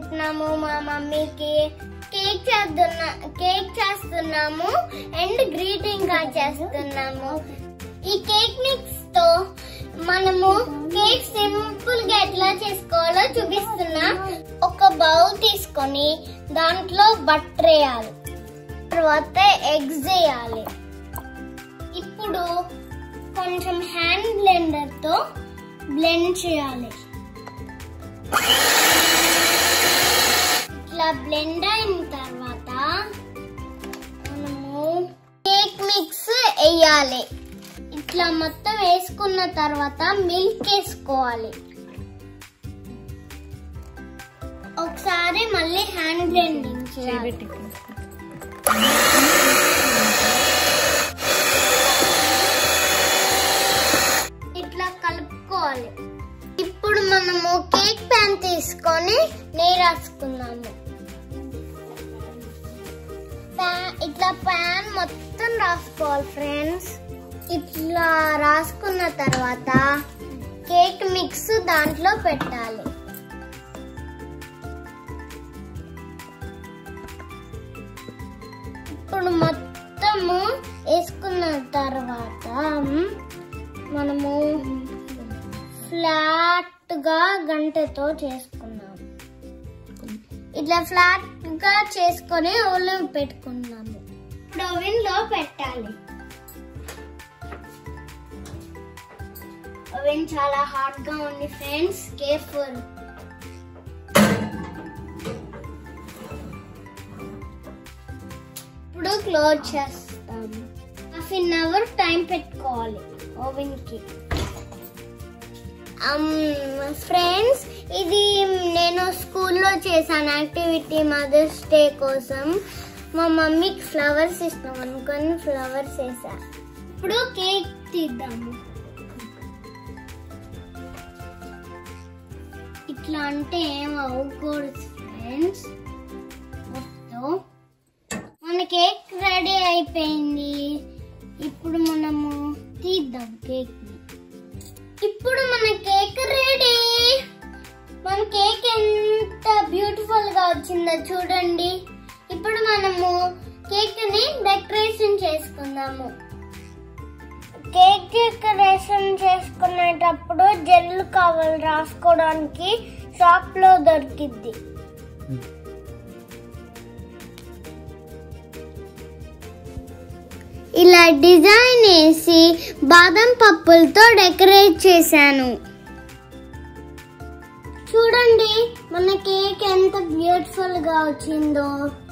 చేస్తున్నాము మా మమ్మీకి కేక్ చేస్తున్నా కేక్ చేస్తున్నాము అండ్ గ్రీటింగ్ కార్డ్ చేస్తున్నాము ఈ కేక్ మిక్స్ తో మనము కేక్ సింపుల్ గా ఎట్లా చేసుకోవాలో చూపిస్తున్నా ఒక బౌల్ తీసుకొని దాంట్లో బటర్ వేయాలి తర్వాత ఎగ్స్ వేయాలి ఇప్పుడు కొంచెం హ్యాండ్ బ్లెండర్ తో బ్లెండ్ చేయాలి ఇట్లా బ్లెండ్ అయిన తర్వాత మనము కేక్ మిక్స్ వేయాలి ఇట్లా మొత్తం వేసుకున్న తర్వాత మిల్క్ వేసుకోవాలి ఒకసారి మళ్ళీ హ్యాండ్ బ్లెండింగ్ చేయాలి ఇట్లా కలుపుకోవాలి ఇప్పుడు మనము కేక్ ప్యాన్ తీసుకొని నెయ్యి రాసుకుందాము ప్యా- ఇట్లా ప్యాన్ మొత్తం రాసుకోవాలి ఫ్రెండ్స్ ఇట్లా రాసుకున్న తర్వాత కేక్ మిక్స్ దాంట్లో పెట్టాలి ఇప్పుడు మొత్తము వేసుకున్న తర్వాత మనము ఫ్లాట్ గా గంటతో చేసుకున్నాం ఇట్లా ఫ్లాట్ గా చేసుకొని ఓవెన్ పెట్టుకున్నాము ఇప్పుడు ఓవెన్ లో పెట్టాలి ఓవెన్ చాలా హాట్ గా ఉంది ఫ్రెండ్స్ కేర్ఫుల్ ఇప్పుడు క్లోజ్ చేస్తాము హాఫ్ అన్ అవర్ టైం పెట్టుకోవాలి ఓవెన్ కి ఫ్రెండ్స్ ఇది నేను స్కూల్లో చేశాను యాక్టివిటీ మదర్స్ డే కోసం మా మమ్మీకి ఫ్లవర్స్ ఇస్తాం అనుకొని ఫ్లవర్స్ వేసా ఇప్పుడు కేక్ తీద్దాము ఇట్లా అంటే ఏం అవ్వకూడదు ఫ్రెండ్స్ మొత్తం మన కేక్ రెడీ అయిపోయింది ఇప్పుడు మనము తీద్దాం కేక్ ని ఇప్పుడు మన కేక్ రెడీ మన కేక్ ఎంత బ్యూటిఫుల్ గా వచ్చిందో చూడండి ఇప్పుడు మనము కేక్ ని డెకరేషన్ చేసుకుందాము కేక్ డెకరేషన్ చేసుకునేటప్పుడు జెల్ కావాలి రాసుకోవడానికి షాప్ లో దొరికిద్ది ఇలా డిజైన్ వేసి బాదం పప్పులతో డెకరేట్ చేశాను చూడండి మన కేక్ ఎంత బ్యూటిఫుల్ గా వచ్చిందో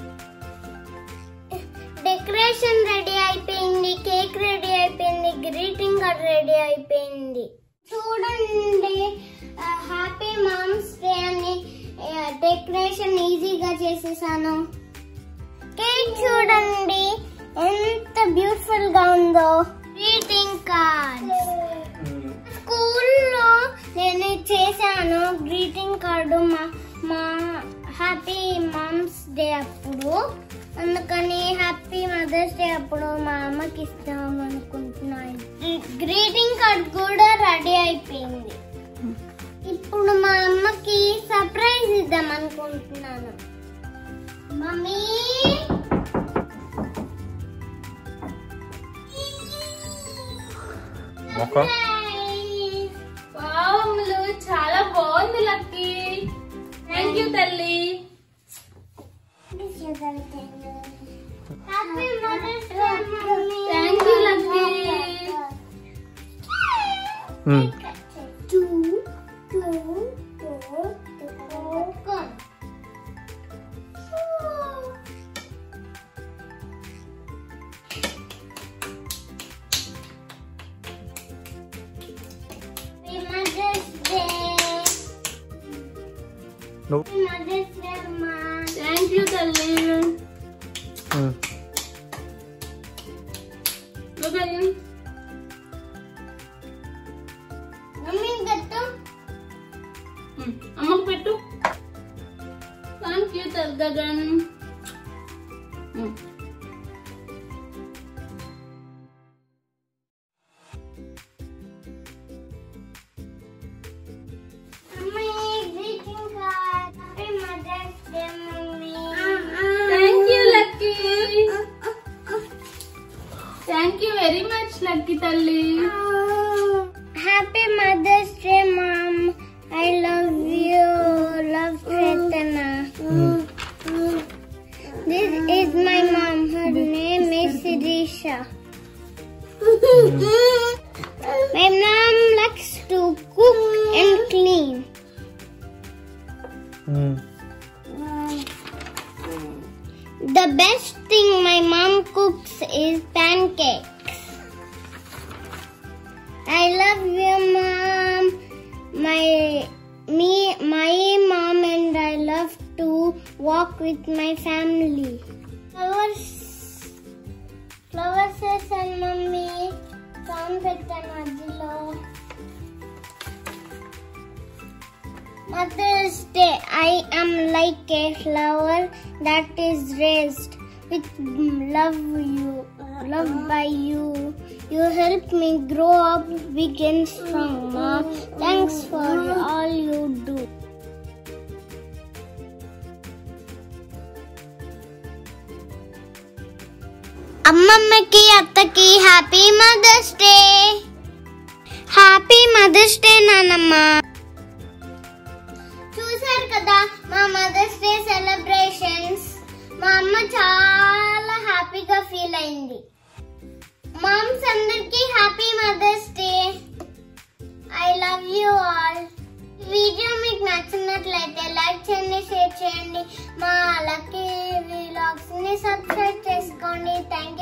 డెకరేషన్ రెడీ అయిపోయింది కేక్ రెడీ అయిపోయింది గ్రీటింగ్ కార్డ్ రెడీ అయిపోయింది చూడండి హ్యాపీ మామ్స్ డే అని డెకరేషన్ ఈజీగా చేసేసాను కేక్ చూడండి ఎంత బ్యూటిఫుల్ గా ఉందో గ్రీటింగ్ కార్డ్ స్కూల్లో నేను చేశాను గ్రీటింగ్ కార్డు మా మా హ్యాపీ మామ్స్ డే అప్పుడు అందుకని హ్యాపీ మదర్స్ డే అప్పుడు మా అమ్మకి ఇస్తాం అనుకుంటున్నాను గ్రీటింగ్ కార్డ్ కూడా రెడీ అయిపోయింది ఇప్పుడు మా అమ్మకి సర్ప్రైజ్ ఇద్దాం అనుకుంటున్నాను మమ్మీ మొక్క Surprise! వామ్లు చాలా బాగుంది లక్కీ థ్యాంక్ యూ తల్లి Happy Mother's Day, Mommy. Thank you, Lucky. Um. Two, two, two, two, one. Happy Mother's Day. నువ్వు Happy Mother's Day, Amma. Thank you తల్లి ఉమ్. ఓకే మమ్మీ గట్టు అమ్మకు పెట్టు థ్యాంక్ యూ తల్ Gagan um. Mommy, greeting card. Happy Mother's Lucky తల్లి happy mother's day mom I love you love Chetana this is my mom her name is Sirisha My mom likes to cook and clean. Um. The best thing my mom cooks is pancakes. I love you, mom. My me, my mom and I love to walk with my family. Flowers, flowers and mommy. Sound పెట్టాను మధ్యలో Mother's Day, I am like a flower that is raised with love you, love by you. You help me grow up big and strong, Mom. Thanks for all you do. అమ్మమ్మకి అత్తకి happy mother's day happy mother's day నానమ్మ చూసారు కదా మా mothers day celebrations మా అమ్మ చాలా హ్యాపీగా ఫీల్ అయింది మామ్స్ అందరికి happy mother's day I love you all video మీకు నచ్చినట్లయితే లైక్ చేయండి షేర్ చేయండి మా లక్కీ వ్లాగ్స్ ని సబ్స్క్రైబ్ చేసుకోండి థ్యాంక్